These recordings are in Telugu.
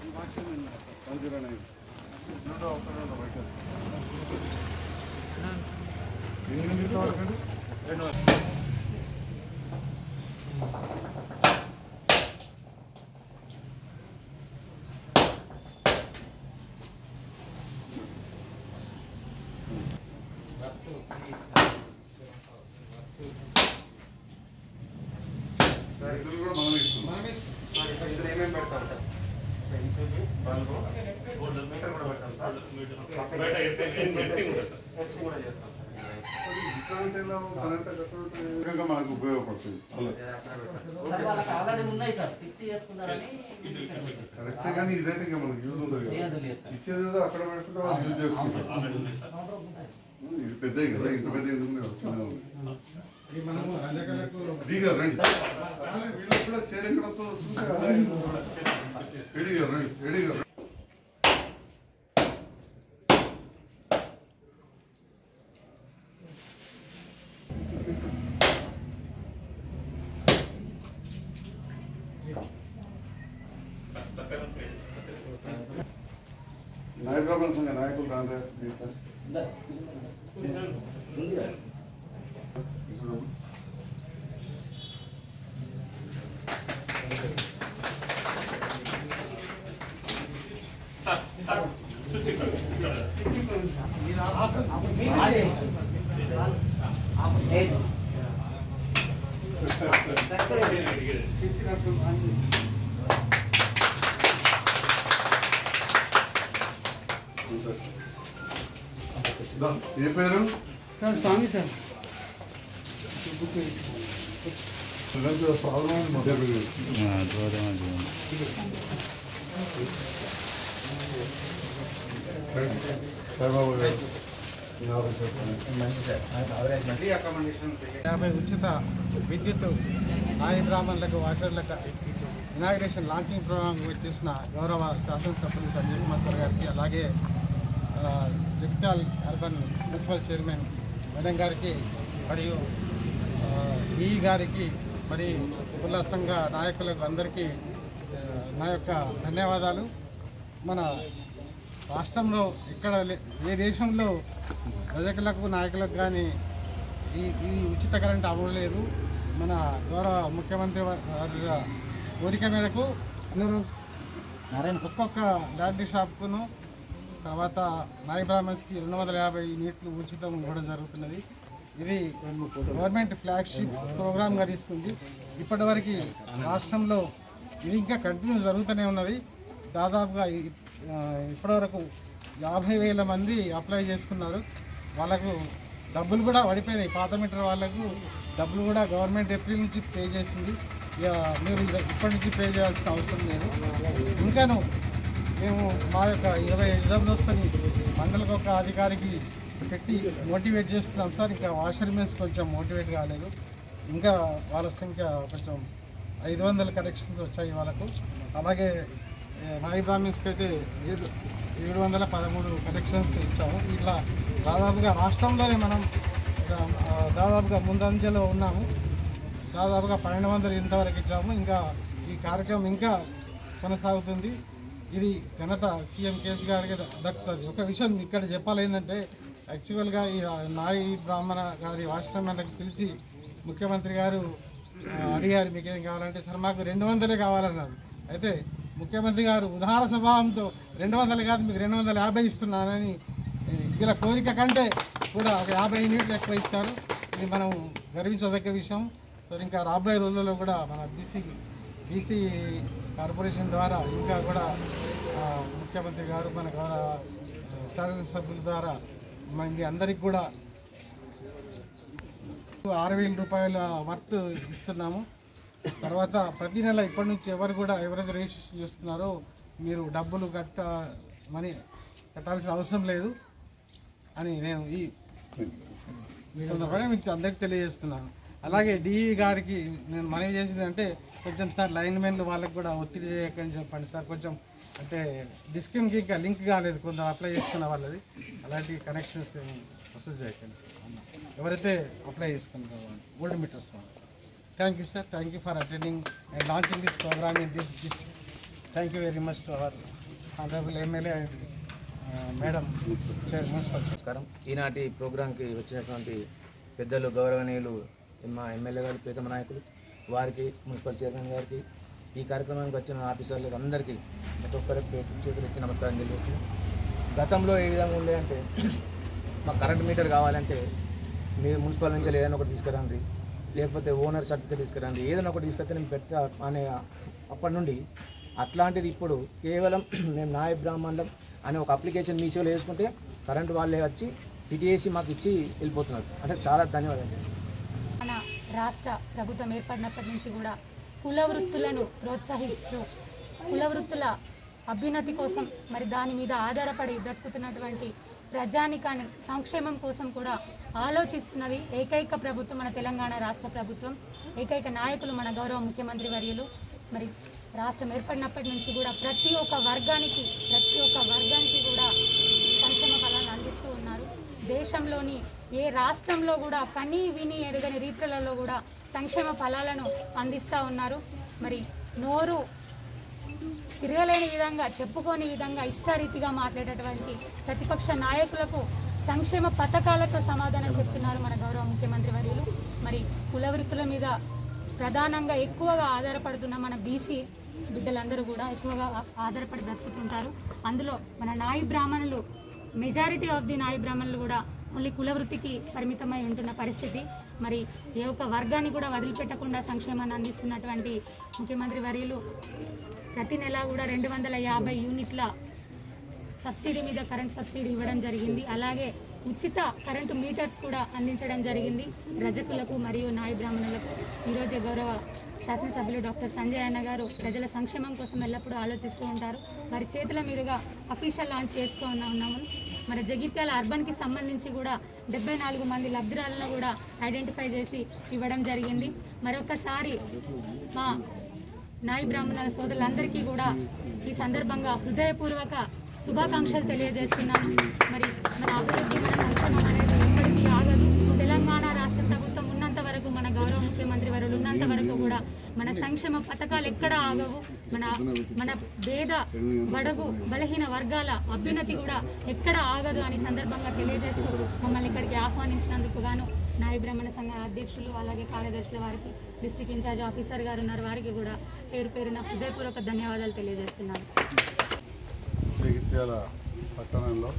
ఏమేమి పెడతాం సార్ పెన్సిల్ బల్బు మీటర్ కూడా పెడతాం సార్ బయట ఎడిటింగ్ ఎడిటింగ్ ఉంటుంది సార్ టెస్టింగ్ కూడా చేస్తాం ఇంకా మనకు ఉపయోగపడుతుంది అలా సార్ వాళ్ళకి ఆల్రెడీ ఉన్నాయి సార్ ఫిక్స్ చేసుకున్నారని కరెక్టే కానీ ఇదైతే ఇంకా మనకు యూజ్ ఉండదు కదా లేదు లేదు సార్ ఇచ్చేది ఏదో అక్కడ పెట్టుకుంటే వాళ్ళు యూజ్ చేసుకుంటారు ఆల్రెడీ ఉన్నాయి సార్ ఇది పెద్దవి కదా ఇంత పెద్ద ఎందుకు లేదు, చిన్నగా ఉంది ఇది మనము రజకలకు డీగా రండి వీళ్ళకి కూడా చేరెక్కడంతో చూసే రెడీగా రండి రెడీగా రండి నాయకుల సంఘ నాయకులు రాండి మిగతా. ఇప్పుడు సార్ సార్ స్విచ్ ఇక్కడ ఇక్కడ దా, ఏ పేరు స్వామి సార్ సాధారణ మధ్య పేరు సాయిబాబా గారు మీ ఆఫీసర్ యాభై ఉచిత విద్యుత్ నాయ బ్రాహ్మణులకు వాచర్లకు ఇనాగ్రేషన్ లాంచింగ్ ప్రోగ్రామ్ చేసిన గౌరవ శాసనసభ్యులు సంజయ్ కుమార్ సార్ గారికి అలాగే ఆ, Jagtial urban municipal chairman madam గారికి మరియు ఆ, ఈ గారికి మరి కుల సంఘ నాయకులకు అందరికీ ఆ, నా యొక్క ధన్యవాదాలు మన రాష్ట్రంలో ఎక్కడ లే- ఏ దేశంలో ప్రజలకు నాయకులకు కానీ ఈ ఈ ఉచిత కరెంట్ అమలు లేదు మన గౌరవ ముఖ్యమంత్రి వారి కోరిక మేరకు అందరూ ఒక్కొక్క లాండ్రీ షాప్కును తర్వాత నాయ బ్రాహ్మణ్స్కి రెండు వందల యాభై యూనిట్లు ఉచితం ఇవ్వడం జరుగుతున్నది ఇది గవర్నమెంట్ ఫ్లాగ్షిప్ ప్రోగ్రామ్గా తీసుకుంది ఇప్పటివరకు రాష్ట్రంలో ఇది ఇంకా కంటిన్యూ జరుగుతూనే ఉన్నది దాదాపుగా ఈ- ఆ, ఇప్పటివరకు యాభై వేల మంది అప్లై చేసుకున్నారు వాళ్ళకు డబ్బులు కూడా పడిపోయినాయి పాత మీటర్ వాళ్ళకు డబ్బులు కూడా గవర్నమెంట్ ఏప్రిల్ నుంచి పే చేసింది ఇక మీరు ఇక ఇప్పటి నుంచి పే చేయాల్సిన అవసరం లేదు ఇంకాను మేము మా యొక్క ఇరవై ఎగ్జామ్దోస్తని మండలికి ఒక అధికారికి పెట్టి మోటివేట్ చేస్తున్నాం సార్ ఇంకా వాషర్ మెన్స్ కొంచెం మోటివేట్ కాలేదు ఇంకా వాళ్ళ సంఖ్య కొంచెం ఐదు వందల కరెక్షన్స్ వచ్చాయి వాళ్ళకు అలాగే ఏ, నాయి బ్రాహ్మిన్స్కి అయితే ఏడు ఏడు వందల పదమూడు కరెక్షన్స్ ఇచ్చాము ఇట్లా దాదాపుగా రాష్ట్రంలోనే మనం ఆ, దాదాపుగా ముందంజలో ఉన్నాము దాదాపుగా పన్నెండు వందలు ఇంతవరకు ఇచ్చాము ఇంకా ఈ కార్యక్రమం ఇంకా కొనసాగుతుంది ఇది ఘనత సీఎం కేసీ గారికి దక్కుతుంది ఒక విషయం ఇక్కడ చెప్పాలి ఏంటంటే యాక్చువల్గా ఈ నాయి బ్రాహ్మణ గారి ఆశ్రమానికి పిలిచి ముఖ్యమంత్రి గారు ఆ, అడిగారు మీకు ఏం కావాలంటే సార్ మాకు రెండు వందలే కావాలన్నారు అయితే ముఖ్యమంత్రి గారు ఉదాహరణ స్వభావంతో రెండు వందలు కాదు మీకు రెండు వందల యాభై ఇస్తున్నానని వీళ్ళ కోరిక కంటే కూడా ఒక యాభై యూనిట్లు ఎక్కువ ఇచ్చారు ఇది మనం గర్వించదగ్గ విషయం సో ఇంకా రాబోయే రోజుల్లో కూడా మన బీసీ బీసీ కార్పొరేషన్ ద్వారా ఇంకా కూడా ఆ, ముఖ్యమంత్రి గారు మన గౌరవ శాసనసభ్యుల ద్వారా మన మీ అందరికి కూడా ఆరు వేల రూపాయల వర్త్ ఇస్తున్నాము తర్వాత ప్రతి నెల ఇప్పటి నుంచి ఎవరు కూడా ఎవరైతే రిజిస్ట్రేషన్ చేస్తున్నారో మీరు డబ్బులు కట్ట మనీ కట్టాల్సిన అవసరం లేదు అని నేను ఈ మీ సందర్భంగా మీకు అందరికి తెలియజేస్తున్నాను అలాగే డిఈ గారికి నేను మనవి చేసింది అంటే కొంచెం సార్ లైన్ మెన్లు వాళ్ళకి కూడా ఒత్తిడి చేయకండి చెప్పండి సార్ కొంచెం అంటే డిస్కిన్కి ఇంకా లింక్ కాలేదు కొందరు అప్లై చేసుకున్న వాళ్ళది అలాంటి కనెక్షన్స్ ఏమి వసూలు చేయకండి సార్ ఎవరైతే అప్లై చేసుకుంటారో old meters thank you sir thank you for attending and launching this programme in this district thank you very much to our honourable MLA madam chair municipal chair. నమస్కారం ఈనాటి ప్రోగ్రాంకి వచ్చినటువంటి పెద్దలు గౌరవనీయులు మా ఎమ్మెల్యే గారు ప్రీతమ నాయకులు వారికి మున్సిపల్ చైర్మన్ గారికి ఈ కార్యక్రమానికి వచ్చిన ఆఫీసర్లకు అందరికీ ప్రతి ఒక్కరికి పేరు చేతులు ఎత్తి నమస్కారం తెలియచ్చు గతంలో ఏ విధంగా ఉండే అంటే మాకు కరెంట్ మీటర్ కావాలంటే మీరు మున్సిపల్ నుంచి ఏదైనా ఒకటి తీసుకురండి లేకపోతే ఓనర్ సర్టిఫికేట్ తీసుకురండి ఏదైనా ఒకటి తీసుకొస్తే నేను పెడతా అనే అప్పటి నుండి అట్లాంటిది ఇప్పుడు కేవలం మేము నాయ బ్రాహ్మణులం అనే ఒక అప్లికేషన్ మీషోలో వేసుకుంటే కరెంట్ వాళ్ళే వచ్చి పిటిఏసి మాకు ఇచ్చి వెళ్ళిపోతున్నారు అంటే చాలా ధన్యవాదాలు మన రాష్ట్ర ప్రభుత్వం ఏర్పడినప్పటి నుంచి కూడా కుల వృత్తులను ప్రోత్సహిస్తూ కుల వృత్తుల అభ్యున్నతి కోసం మరి దాని మీద ఆధారపడి బ్రతుకుతున్నటువంటి ప్రజానికాని సంక్షేమం కోసం కూడా ఆలోచిస్తున్నది ఏకైక ప్రభుత్వం మన తెలంగాణ రాష్ట్ర ప్రభుత్వం ఏకైక నాయకులు మన గౌరవ ముఖ్యమంత్రి వర్యులు మరి రాష్ట్రం ఏర్పడినప్పటి నుంచి కూడా ప్రతి ఒక్క వర్గానికి ప్రతి ఒక్క వర్గానికి కూడా సంక్షేమ ఫలాన్ని అందిస్తూ ఉన్నారు దేశంలోని ఏ రాష్ట్రంలో కూడా కని విని ఎరగని రీతులలో కూడా సంక్షేమ ఫలాలను అందిస్తూ ఉన్నారు మరి నోరు తిరగలేని విధంగా చెప్పుకోని విధంగా ఇష్టారీతిగా మాట్లాడేటువంటి ప్రతిపక్ష నాయకులకు సంక్షేమ పథకాలతో సమాధానం చెప్తున్నారు మన గౌరవ ముఖ్యమంత్రి వర్యులు మరి కుల వృత్తుల మీద ప్రధానంగా ఎక్కువగా ఆధారపడుతున్న మన బీసీ బిడ్డలందరూ కూడా ఎక్కువగా ఆధారపడి బ్రతుకుతుంటారు అందులో మన నాయి బ్రాహ్మణులు మెజారిటీ ఆఫ్ ది నాయి బ్రాహ్మణులు కూడా ఓన్లీ కుల వృత్తికి పరిమితమై ఉంటున్న పరిస్థితి మరి ఏ ఒక్క వర్గాన్ని కూడా వదిలిపెట్టకుండా సంక్షేమాన్ని అందిస్తున్నటువంటి ముఖ్యమంత్రి వర్యులు ప్రతి నెల కూడా రెండు వందల యాభై యూనిట్ల సబ్సిడీ మీద కరెంట్ సబ్సిడీ ఇవ్వడం జరిగింది అలాగే ఉచిత కరెంటు మీటర్స్ కూడా అందించడం జరిగింది రజకులకు మరియు నాయ బ్రాహ్మణులకు ఈరోజు గౌరవ శాసనసభ్యులు డాక్టర్ సంజయ్ అన్న గారు ప్రజల సంక్షేమం కోసం ఎల్లప్పుడూ ఆలోచిస్తూ ఉంటారు వారి చేతుల మీదుగా అఫీషియల్ లాంచ్ చేసుకో ఉన్నా ఉన్నాము మరి జగిత్యాల అర్బన్కి సంబంధించి కూడా డెబ్బై నాలుగు మంది లబ్ధిదారులను కూడా ఐడెంటిఫై చేసి ఇవ్వడం జరిగింది మరొకసారి మా నాయి బ్రాహ్మణుల సోదరులందరికీ కూడా ఈ సందర్భంగా హృదయపూర్వక శుభాకాంక్షలు తెలియజేస్తున్నాను మరి మన అభివృద్ధి మన సంక్షేమం అనేది ఎప్పటికీ ఆగదు తెలంగాణ రాష్ట్ర ప్రభుత్వం ఉన్నంత వరకు మన గౌరవ ముఖ్యమంత్రి వారు ఉన్నంత వరకు కూడా మన సంక్షేమ పథకాలు ఎక్కడ ఆగవు మన మన పేద బడుగు బలహీన వర్గాల అభ్యున్నతి కూడా ఎక్కడ ఆగదు అని సందర్భంగా తెలియజేస్తూ మమ్మల్ని ఇక్కడికి ఆహ్వానించినందుకు గాను నాయ బ్రాహ్మణ సంఘ అధ్యక్షులు అలాగే కార్యదర్శుల వారికి డిస్టిక్ ఇన్ఛార్జ్ ఆఫీసర్ గారు ఉన్నారు వారికి కూడా పేరు పేరున హృదయపూర్వక ధన్యవాదాలు తెలియజేస్తున్నాను జగిత్యాల పట్టణంలో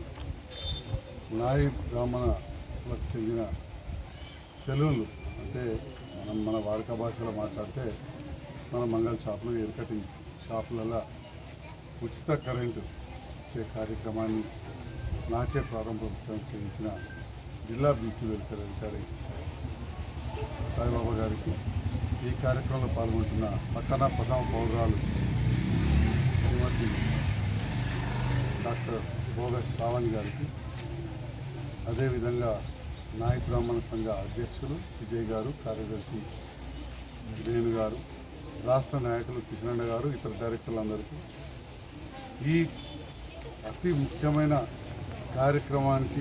నాయి బ్రాహ్మణులకు చెందిన సెలవులు అంటే మనం మన వాడక భాషలో మాట్లాడితే మన మంగళ షాపులు ఎయిర్ కటింగ్ షాపులలో ఉచిత కరెంటు ఇచ్చే కార్యక్రమాన్ని నాచే ప్రారంభోత్సవం చేయించిన జిల్లా బీసీ వెల్ఫేర్ అధికారి సాయిబాబా గారికి ఈ కార్యక్రమంలో పాల్గొంటున్న పట్టణ ప్రథమ పౌరాలు శ్రీమతి డాక్టర్ భోగ శ్రావణ్ గారికి అదేవిధంగా నాయ బ్రాహ్మణ సంఘ అధ్యక్షులు విజయ్ గారు కార్యదర్శి వేణు గారు రాష్ట్ర నాయకులు కిషనన్న గారు ఇతర డైరెక్టర్లందరికీ ఈ అతి ముఖ్యమైన కార్యక్రమానికి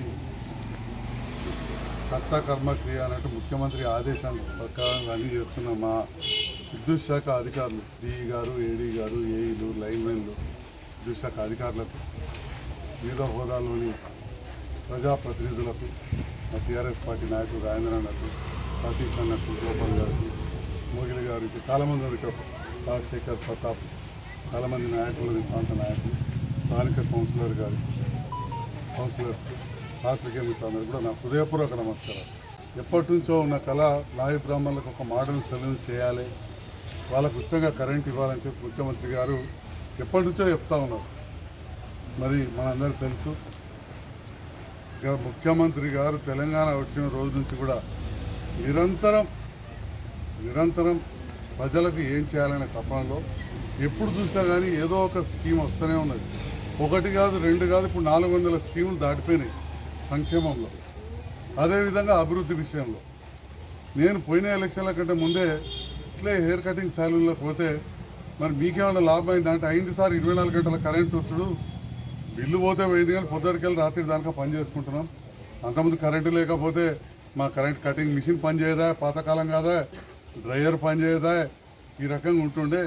కర్త కర్మ క్రియ అన్నట్టు ముఖ్యమంత్రి ఆదేశాల ప్రకారం అన్ని చేస్తున్న మా విద్యుత్ శాఖ అధికారులు డిఈ గారు ఏడీ గారు ఏఈలు లైన్మెన్లు విద్యుత్ శాఖ అధికారులకు వివిధ హోదాలోని ప్రజాప్రతినిధులకు మా టీఆర్ఎస్ పార్టీ నాయకులు రాజేంద్రన్నకు సతీష్ అన్నకు గోపాల్ గారికి మోగిలి గారికి చాలామంది ఉన్నారు ఇక్కడ రాజశేఖర్ ప్రతాప్ చాలామంది నాయకులు ఈ ప్రాంత నాయకులు స్థానిక కౌన్సిలర్ గారు కౌన్సిలర్స్కి పాత్రికేయ మిత్రులందరూ కూడా నా హృదయపూర్వక నమస్కారం ఎప్పటి నుంచో ఉన్న కళ నాయ బ్రాహ్మణులకు ఒక మోడర్న్ సెలూన్ చేయాలి వాళ్ళకు ఉచితంగా కరెంట్ ఇవ్వాలని చెప్పి ముఖ్యమంత్రి గారు ఎప్పటి నుంచో చెప్తా ఉన్నారు మరి మనందరికీ తెలుసు ఇక ముఖ్యమంత్రి గారు తెలంగాణ వచ్చిన రోజు నుంచి కూడా నిరంతరం నిరంతరం ప్రజలకు ఏం చేయాలనే తపనలో ఎప్పుడు చూసినా కానీ ఏదో ఒక స్కీమ్ వస్తూనే ఉన్నది ఒకటి కాదు రెండు కాదు ఇప్పుడు నాలుగు వందల స్కీములు దాటిపోయినాయి సంక్షేమంలో అదేవిధంగా అభివృద్ధి విషయంలో నేను పోయిన ఎలక్షన్ల కంటే ముందే ఇట్లే హెయిర్ కటింగ్ సాలూన్లోకి పోతే మరి మీకేమైనా లాభం అయింది అంటే అయింది సార్ ఇరవై నాలుగు గంటల కరెంట్ వచ్చుడు బిల్లు పోతే పోయింది కానీ పొద్దుటికెళ్ళి రాత్రి దానికా పని చేసుకుంటున్నాం అంతకుముందు కరెంటు లేకపోతే మా కరెంట్ కటింగ్ మిషన్ పని చేయదా పాతకాలం కాదా డ్రైయర్ పని చేయదా ఈ రకంగా ఉంటుండే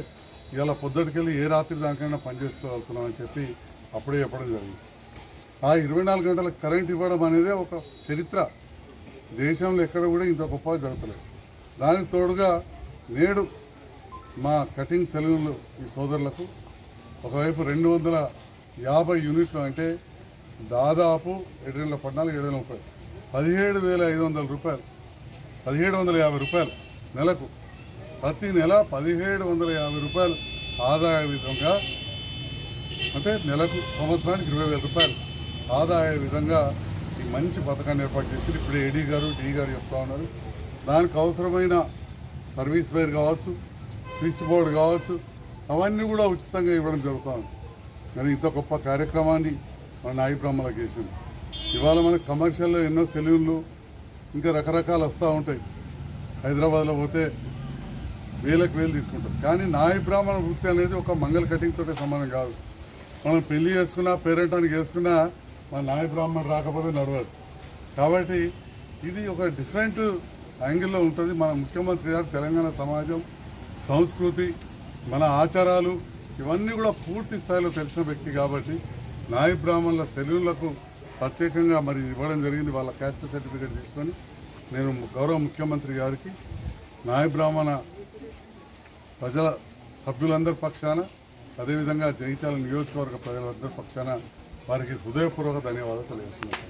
ఇవాళ పొద్దుటికెళ్ళి ఏ రాత్రి దానికైనా పని చేసుకోగలుగుతున్నాం అని చెప్పి అప్పుడే చెప్పడం జరిగింది ఆ ఇరవై నాలుగు గంటల కరెంట్ ఇవ్వడం అనేది ఒక చరిత్ర దేశంలో ఎక్కడ కూడా ఇంత గొప్పగా జరుగుతలేదు దానికి తోడుగా నేడు మా కటింగ్ సెలవులు ఈ సోదరులకు ఒకవైపు రెండు వందల యాభై యూనిట్లు అంటే దాదాపు ఏడు వేల పద్నాలుగు ఏడు వేల ముప్పై పదిహేడు వేల ఐదు వందల రూపాయలు పదిహేడు వందల యాభై రూపాయలు నెలకు ప్రతి నెల పదిహేడు వందల యాభై రూపాయలు ఆదాయ విధంగా అంటే నెలకు సంవత్సరానికి ఇరవై వేల రూపాయలు ఆదాయ విధంగా ఈ మంచి పథకాన్ని ఏర్పాటు చేసి ఇప్పుడు ఏడీ గారు డి గారు చెప్తా ఉన్నారు దానికి అవసరమైన సర్వీస్ వైర్ కావచ్చు స్విచ్ బోర్డు కావచ్చు అవన్నీ కూడా ఉచితంగా ఇవ్వడం జరుగుతుంది కానీ ఇంత గొప్ప కార్యక్రమాన్ని మన నాయి బ్రహ్మలకు చేసింది ఇవాళ మనకు కమర్షియల్లో ఎన్నో సెలూన్లు ఇంకా రకరకాలు వస్తూ ఉంటాయి హైదరాబాద్లో పోతే వేలకు వేలు తీసుకుంటాం కానీ నాయి బ్రాహ్మణ వృత్తి అనేది ఒక మంగళ కటింగ్ తోటే సంబంధం కాదు మనం పెళ్లి చేసుకున్నా పేరెంటానికి చేసుకున్నా మన నాయ బ్రాహ్మణుడు రాకపోతే నడవదు కాబట్టి ఇది ఒక డిఫరెంట్ యాంగిల్లో ఉంటుంది మన ముఖ్యమంత్రి గారు తెలంగాణ సమాజం సంస్కృతి మన ఆచారాలు ఇవన్నీ కూడా పూర్తి స్థాయిలో తెలిసిన వ్యక్తి కాబట్టి నాయ బ్రాహ్మణుల సెలవులకు ప్రత్యేకంగా మరి ఇవ్వడం జరిగింది వాళ్ళ క్యాస్ట్ సర్టిఫికేట్ తీసుకొని నేను గౌరవ ముఖ్యమంత్రి గారికి నాయ బ్రాహ్మణ ప్రజల సభ్యులందరి పక్షాన అదేవిధంగా జగిత్యాల నియోజకవర్గ ప్రజలందరి పక్షాన వారికి హృదయపూర్వక ధన్యవాదాలు తెలియజేస్తున్నాను